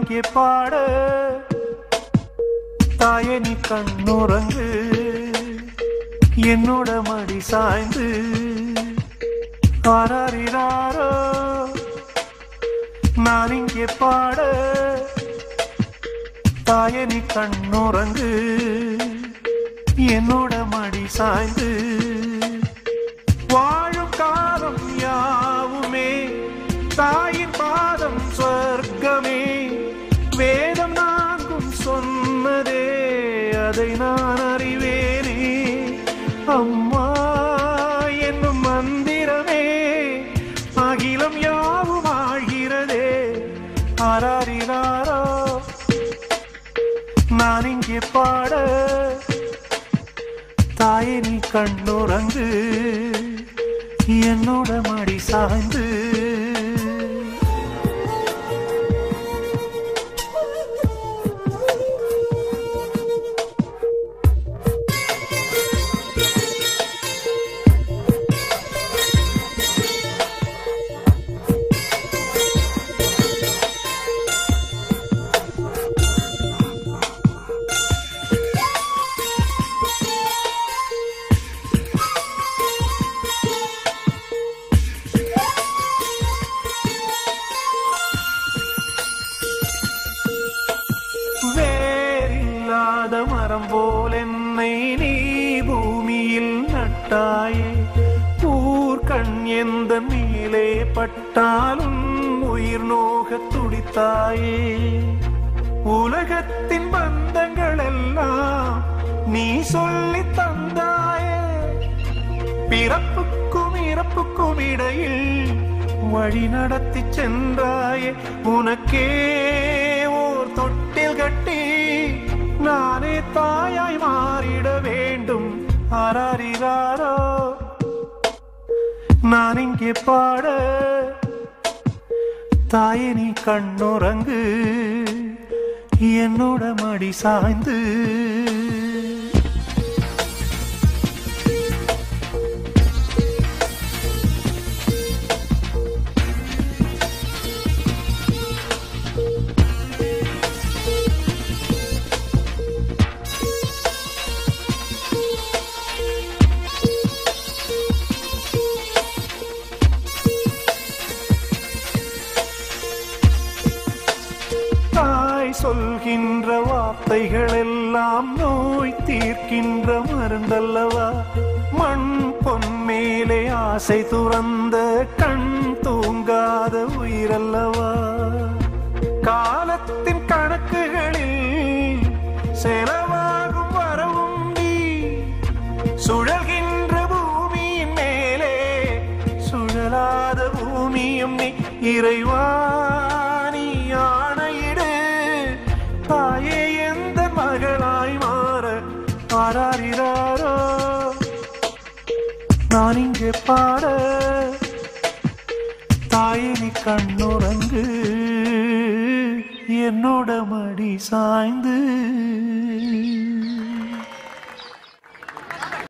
இங்கே பாட தாயே நீ கண்ணுறங்கு என்னோட மடி சாய்ந்து ஆராரிராரோ நான் இங்கே பாட தாயே நீ கண்ணுறங்கு என்னோட மடி சாய்ந்து வாழும் காலம் யாவுமே தாயின் பாதம் சொர்க்கமே வேதம் நான்கும் சொன்னதே அதை நான் அறிவேனே அம்மா என்னும் மந்திரமே அகிலம் யாவும் ஆழ்கிறதே ஆராரிராரோ நான் இங்கே பாட தாயே நீ கண்ணுறங்கு என்னோட மடி சாய்ந்து வேறில்லாத மரம் போல் என்னை நீ பூமியில் நட்டாயே ஊர்கண் எந்த மேலே பட்டாலும் உயிர் நோக துடித்தாயே உலகத்தின் பந்தங்கள் எல்லாம் நீ சொல்லி தந்தாயே பிறப்புக்கும் இறப்புக்கும் இடையில் வழி நடத்தி சென்றாயே உனக்கே ஓர் தொட்டில் கட்டி நானே தாயாய் மாறிட வேண்டும் ஆராரிராரோ நான் இங்கே பாட தாயே நீ கண்ணுறங்கு என்னோட மடி சாய்ந்து தாய் சொல்கின்ற வார்த்தைகள் எல்லாம் நோய் தீர்க்கின்ற மருந்தல்லவா மண் பொன் மேலே ஆசை துறந்த கண் தூங்காத உயிரல்லவா காலத்தின் கணக்குகளில் செலவாகும் வரவும் நீ சுழல்கின்ற பூமியின் மேலே சுழலாத பூமியும் நீ இறைவாணி ஆணையிடு தாயே எந்த மகளாய் மாற ஆராரிராரோ நான் இங்கே பாட தாயே நீ கண்ணுறங்கு என்னோட மடி சாய்ந்து